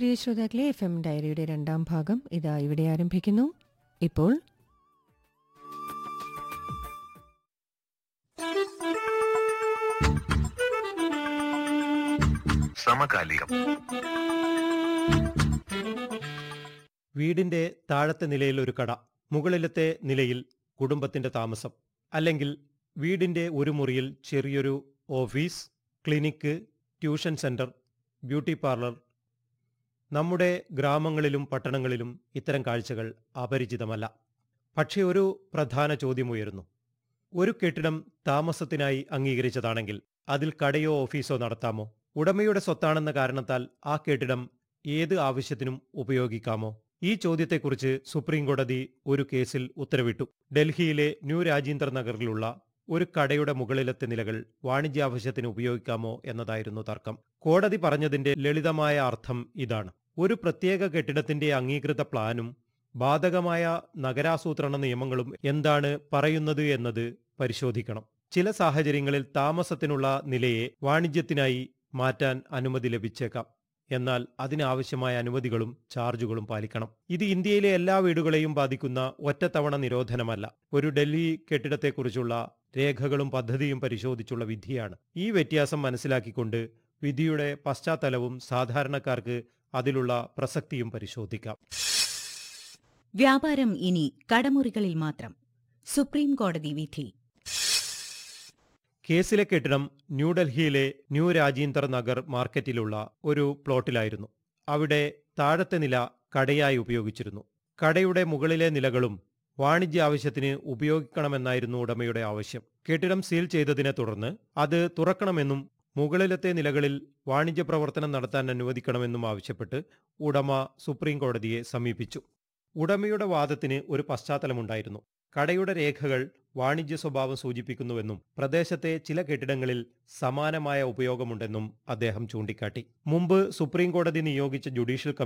പ്രിയ ശ്രോതാക്കളെ F M ഡയറിയുടെ രണ്ടാം ഭാഗം ഇതാ ഇവിടെ ആരംഭിക്കുന്നു ഇപ്പോൾ സമകാലികം വീടിന്റെ താഴത്തെ നിലയിൽ ഒരു കട മുകളിലത്തെ നിലയിൽ കുടുംബത്തിന്റെ താമസം അല്ലെങ്കിൽ വീടിന്റെ ഒരു മുറിയിൽ ചെറിയൊരു office clinic tuition centre beauty parlour നമ്മുടെ ഗ്രാമങ്ങളിലും പട്ടണങ്ങളിലും ഇത്തരം കാഴ്ചകൾ അപരിചിതമല്ല പക്ഷേ ഒരു പ്രധാന ചോദ്യം ഉയരുന്നു ഒരു കെട്ടിടം താമസത്തിനായി അംഗീകരിച്ചതാണെങ്കിൽ അതിൽ കടയോ ഓഫീസോ നടത്താമോ ഉടമയുടെ സ്വത്താണെന്ന കാരണത്താൽ ആ കെട്ടിടം ഏത് ആവശ്യത്തിനും ഉപയോഗിക്കാമോ ഈ ചോദ്യത്തെക്കുറിച്ച് സുപ്രീം കോടതി ഒരു കേസിൽ ഉത്തരവിട്ടു ഡൽഹിയിലെ ന്യൂ രാജീന്ദർ നഗറിലുള്ള ഒരു കടയുടെ മുകളിലത്തെ നിലകൾ വാണിജ്യാവശ്യത്തിന് ഉപയോഗിക്കാമോ എന്നതായിരുന്നു തർക്കം കോടതി പറഞ്ഞതിന്റെ ലളിതമായ അർത്ഥം ഇതാണ് ഒരു പ്രത്യേക കെട്ടിടത്തിന്റെ അംഗീകൃത പ്ലാനും ബാധകമായ നഗരാസൂത്രണ നിയമങ്ങളും എന്താണ് പറയുന്നത് എന്നത് പരിശോധിക്കണം ചില സാഹചര്യങ്ങളിൽ താമസത്തിനുള്ള നിലയെ വാണിജ്യത്തിനായി മാറ്റാൻ അനുമതി ലഭിച്ചേക്കാം എന്നാൽ അതിനാവശ്യമായ അനുമതികളും ചാർജുകളും പാലിക്കണം ഇത് ഇന്ത്യയിലെ എല്ലാ വീടുകളെയും ബാധിക്കുന്ന ഒറ്റത്തവണ നിരോധനമല്ല ഒരു ഡൽഹി കെട്ടിടത്തെക്കുറിച്ചുള്ള രേഖകളും പദ്ധതിയും പരിശോധിച്ചുള്ള വിധിയാണ് ഈ വ്യത്യാസം മനസ്സിലാക്കിക്കൊണ്ട് വിധിയുടെ പശ്ചാത്തലവും സാധാരണക്കാർക്ക് അതിലുള്ള പ്രസക്തിയും പരിശോധിക്കാം വ്യാപാരം ഇനി കടമുറികളിൽ മാത്രം സുപ്രീം കോടതി വിധി കേസിലെ കെട്ടിടം ന്യൂഡൽഹിയിലെ ന്യൂ രാജീന്ദർ നഗർ മാർക്കറ്റിലുള്ള ഒരു പ്ലോട്ടിലായിരുന്നു അവിടെ താഴത്തെ നില കടയായി ഉപയോഗിച്ചിരുന്നു കടയുടെ മുകളിലെ നിലകളും വാണിജ്യ ആവശ്യത്തിന് ഉപയോഗിക്കണമെന്നായിരുന്നു ഉടമയുടെ ആവശ്യം കെട്ടിടം സീൽ ചെയ്തതിനെ തുടർന്ന് അത് തുറക്കണമെന്നും മുകളിലത്തെ നിലകളിൽ വാണിജ്യ പ്രവർത്തനം നടത്താൻ അനുവദിക്കണമെന്നും ആവശ്യപ്പെട്ട് ഉടമ സുപ്രീം കോടതിയെ സമീപിച്ചു ഉടമയുടെ വാദത്തിന് ഒരു പശ്ചാത്തലമുണ്ടായിരുന്നു കടയുടെ രേഖകൾ വാണിജ്യ സ്വഭാവം സൂചിപ്പിക്കുന്നുവെന്നും പ്രദേശത്തെ ചില കെട്ടിടങ്ങളിൽ സമാനമായ ഉപയോഗമുണ്ടെന്നും അദ്ദേഹം ചൂണ്ടിക്കാട്ടി മുമ്പ് സുപ്രീം കോടതി നിയോഗിച്ച ജുഡീഷ്യൽ